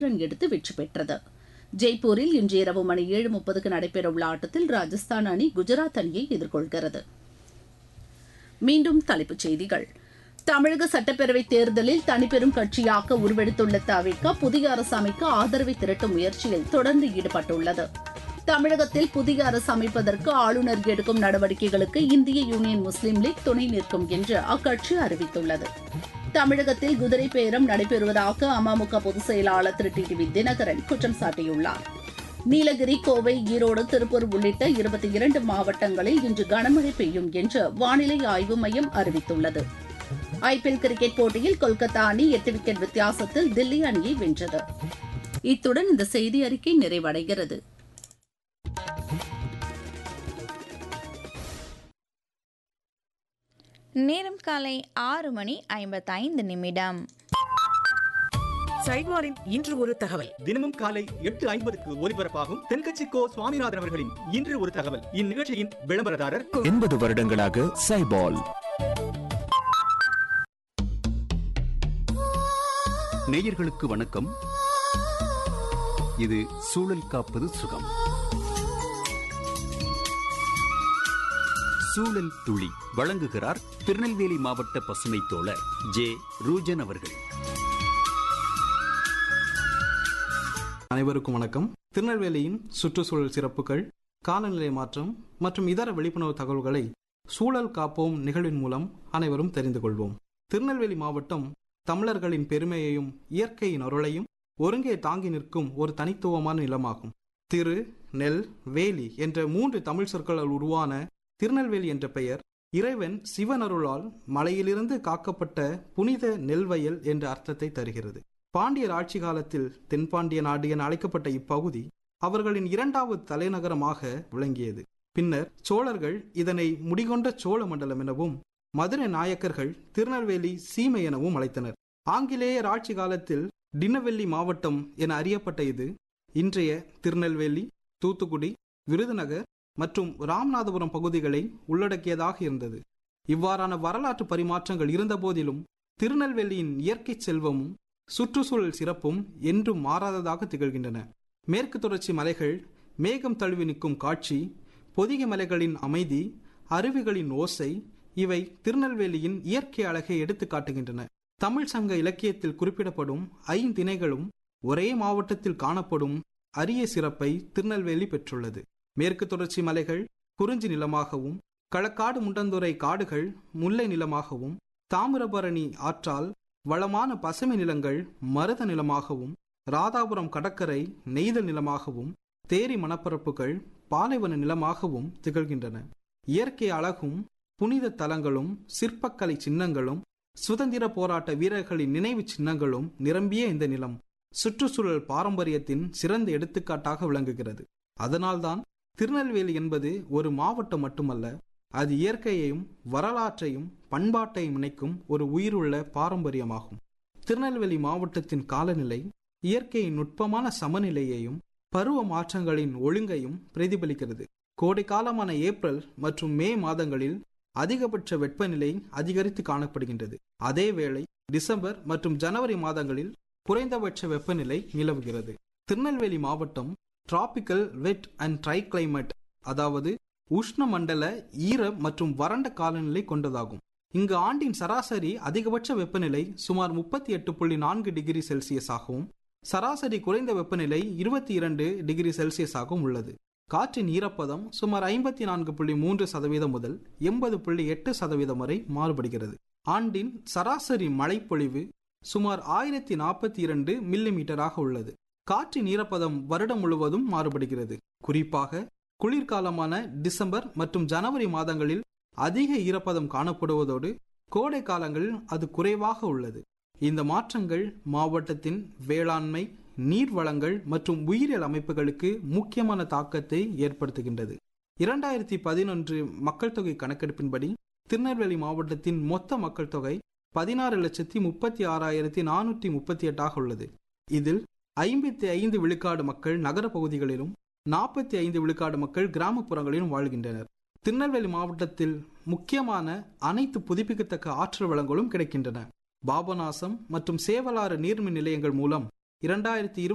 run எடுத்து வெற்றி பெற்றது ஜெய்ப்பூரில் இன்று இரவு மணி ஏழு முப்பதுக்கு நடைபெறவுள்ள ஆட்டத்தில் ராஜஸ்தான் அணி குஜராத் அணியை எதிர்கொள்கிறது மீண்டும் தலைப்புச் செய்திகள் தமிழக சட்டப்பேரவை தேர்தலில் தனிப்பெரும் கட்சியாக உருவெடுத்துள்ள தவிக புதிய அரசு அமைக்க ஆதரவை திரட்டும் முயற்சியில் தொடர்ந்து ஈடுபட்டுள்ளது தமிழகத்தில் புதிய அரசு அமைப்பதற்கு ஆளுநர் எடுக்கும் நடவடிக்கைகளுக்கு இந்திய யூனியன் முஸ்லீம் லீக் துணை நிற்கும் என்று அக்கட்சி அறிவித்துள்ளது தமிழகத்தில் குதிரை பேரம் நடைபெறுவதாக அமமுக பொதுச் செயலாளர் திரு டி டி வி தினகரன் குற்றம் சாட்டியுள்ளார் நீலகிரி கோவை ஈரோடு திருப்பூர் உள்ளிட்ட இருபத்தி இரண்டு மாவட்டங்களில் இன்று கனமழை பெய்யும் என்று வானிலை ஆய்வு மையம் அறிவித்துள்ளது ஐபிஎல் கிரிக்கெட் போட்டியில் கொல்கத்தா அணி எட்டு விக்கெட் வித்தியாசத்தில் தில்லி அணியை வென்றது இத்துடன் இந்த செய்தி அறிக்கை நிறைவடைகிறது நேரம் காலை ஆறு மணி ஐம்பத்தைந்து நிமிடம் சைட்வாரின் இன்று ஒரு தகவல் தினமும் காலை எட்டு ஐம்பதுக்கு ஒலிபரப்பாகும் தென்கட்சி கோ சுவாமிநாதன் அவர்களின் இன்று ஒரு தகவல் இந்நிகழ்ச்சியின் விளம்பரதாரர் எண்பது வருடங்களாக சைபால் நேயர்களுக்கு வணக்கம் இது சூழல் காப்பது சுகம் சூழல் துளி வழங்குகிறார் திருநெல்வேலி மாவட்ட பசுமை தோழர் ஜே ரூஜன் அவர்கள் அனைவருக்கும் வணக்கம் திருநெல்வேலியின் சுற்றுச்சூழல் சிறப்புகள் காலநிலை மாற்றம் மற்றும் இதர விழிப்புணர்வு தகவல்களை சூழல் காப்போம் நிகழ்வின் மூலம் அனைவரும் தெரிந்து கொள்வோம் திருநெல்வேலி மாவட்டம் தமிழர்களின் பெருமையையும் இயற்கையின் அருளையும் ஒருங்கே தாங்கி நிற்கும் ஒரு தனித்துவமான நிலமாகும் திரு நெல் வேலி என்ற மூன்று தமிழ் சொற்களால் உருவான திருநெல்வேலி என்ற பெயர் இறைவன் சிவன் அருளால் மலையிலிருந்து காக்கப்பட்ட புனித நெல்வயல் என்ற அர்த்தத்தை தருகிறது பாண்டியர் ஆட்சி காலத்தில் தென்பாண்டிய நாடு என அழைக்கப்பட்ட இப்பகுதி அவர்களின் இரண்டாவது தலைநகரமாக விளங்கியது பின்னர் சோழர்கள் இதனை முடிகொண்ட சோழ மண்டலம் எனவும் மதுரை நாயக்கர்கள் திருநெல்வேலி சீமை எனவும் அழைத்தனர் ஆங்கிலேயர் ஆட்சி காலத்தில் டினவெல்லி மாவட்டம் என அறியப்பட்ட இது இன்றைய திருநெல்வேலி தூத்துக்குடி விருதுநகர் மற்றும் ராமநாதபுரம் பகுதிகளை உள்ளடக்கியதாக இருந்தது இவ்வாறான வரலாற்று பரிமாற்றங்கள் இருந்தபோதிலும் திருநெல்வேலியின் இயற்கை செல்வமும் சுற்றுச்சூழல் சிறப்பும் என்றும் மாறாததாக திகழ்கின்றன மேற்கு தொடர்ச்சி மலைகள் மேகம் தழுவி நிற்கும் காட்சி பொதிகை மலைகளின் அமைதி அருவிகளின் ஓசை இவை திருநெல்வேலியின் இயற்கை அழகை எடுத்து காட்டுகின்றன தமிழ் சங்க இலக்கியத்தில் குறிப்பிடப்படும் ஐந்திணைகளும் ஒரே மாவட்டத்தில் காணப்படும் அரிய சிறப்பை திருநெல்வேலி பெற்றுள்ளது மேற்கு தொடர்ச்சி மலைகள் குறிஞ்சி நிலமாகவும் களக்காடு முண்டந்துறை காடுகள் முல்லை நிலமாகவும் தாமிரபரணி ஆற்றால் வளமான பசுமை நிலங்கள் மருத நிலமாகவும் ராதாபுரம் கடற்கரை நெய்தல் நிலமாகவும் தேரி மணப்பரப்புகள் பாலைவன நிலமாகவும் திகழ்கின்றன இயற்கை அழகும் புனித தலங்களும் சிற்பக்கலை சின்னங்களும் சுதந்திர போராட்ட வீரர்களின் நினைவு சின்னங்களும் நிரம்பிய இந்த நிலம் சுற்றுச்சூழல் பாரம்பரியத்தின் சிறந்த எடுத்துக்காட்டாக விளங்குகிறது அதனால்தான் திருநெல்வேலி என்பது ஒரு மாவட்டம் மட்டுமல்ல அது இயற்கையையும் வரலாற்றையும் பண்பாட்டையும் இணைக்கும் ஒரு உயிருள்ள பாரம்பரியமாகும் திருநெல்வேலி மாவட்டத்தின் காலநிலை இயற்கையின் நுட்பமான சமநிலையையும் பருவ மாற்றங்களின் ஒழுங்கையும் பிரதிபலிக்கிறது கோடை காலமான ஏப்ரல் மற்றும் மே மாதங்களில் அதிகபட்ச வெப்பநிலை அதிகரித்து காணப்படுகின்றது அதேவேளை டிசம்பர் மற்றும் ஜனவரி மாதங்களில் குறைந்தபட்ச வெப்பநிலை நிலவுகிறது திருநெல்வேலி மாவட்டம் tropical wet and dry climate அதாவது உஷ்ணமண்டல ஈர மற்றும் வறண்ட காலநிலை கொண்டதாகும் இங்கு ஆண்டின் சராசரி அதிகபட்ச வெப்பநிலை சுமார் முப்பத்தி எட்டு புள்ளி நான்கு டிகிரி செல்சியஸ் ஆகவும் சராசரி குறைந்த வெப்பநிலை இருபத்தி இரண்டு டிகிரி செல்சியஸ் ஆகவும் உள்ளது காற்றின் ஈரப்பதம் சுமார் ஐம்பத்தி நான்கு புள்ளி மூன்று சதவீதம் முதல் எண்பது புள்ளி எட்டு சதவீதம் வரை மாறுபடுகிறது ஆண்டின் சராசரி மழைப்பொழிவு சுமார் ஆயிரத்தி நாற்பத்தி இரண்டு மில்லி மீட்டராக உள்ளது காற்றின் ஈரப்பதம் வருடம் முழுவதும் மாறுபடுகிறது குறிப்பாக குளிர்காலமான டிசம்பர் மற்றும் ஜனவரி மாதங்களில் அதிக ஈரப்பதம் காணப்படுவதோடு கோடை காலங்களில் அது குறைவாக உள்ளது இந்த மாற்றங்கள் மாவட்டத்தின் வேளாண்மை நீர் வளங்கள் மற்றும் உயிரியல் அமைப்புகளுக்கு முக்கியமான தாக்கத்தை ஏற்படுத்துகின்றது இரண்டாயிரத்தி பதினொன்று மக்கள் தொகை கணக்கெடுப்பின்படி திருநெல்வேலி மாவட்டத்தின் மொத்த மக்கள் தொகை பதினாறு லட்சத்தி முப்பத்தி ஆறாயிரத்தி நானூற்றி முப்பத்தி எட்டாக உள்ளது இதில் ஐம்பத்தி ஐந்து விழுக்காடு மக்கள் நகர பகுதிகளிலும் நாற்பத்தி ஐந்து விழுக்காடு மக்கள் கிராமப்புறங்களிலும் வாழ்கின்றனர் திருநெல்வேலி மாவட்டத்தில் முக்கியமான அனைத்து புதுப்பிக்கத்தக்க ஆற்றல் வளங்களும் கிடைக்கின்றன பாபநாசம் மற்றும் சேவலாறு நீர்மின் நிலையங்கள் மூலம் இரண்டாயிரத்தி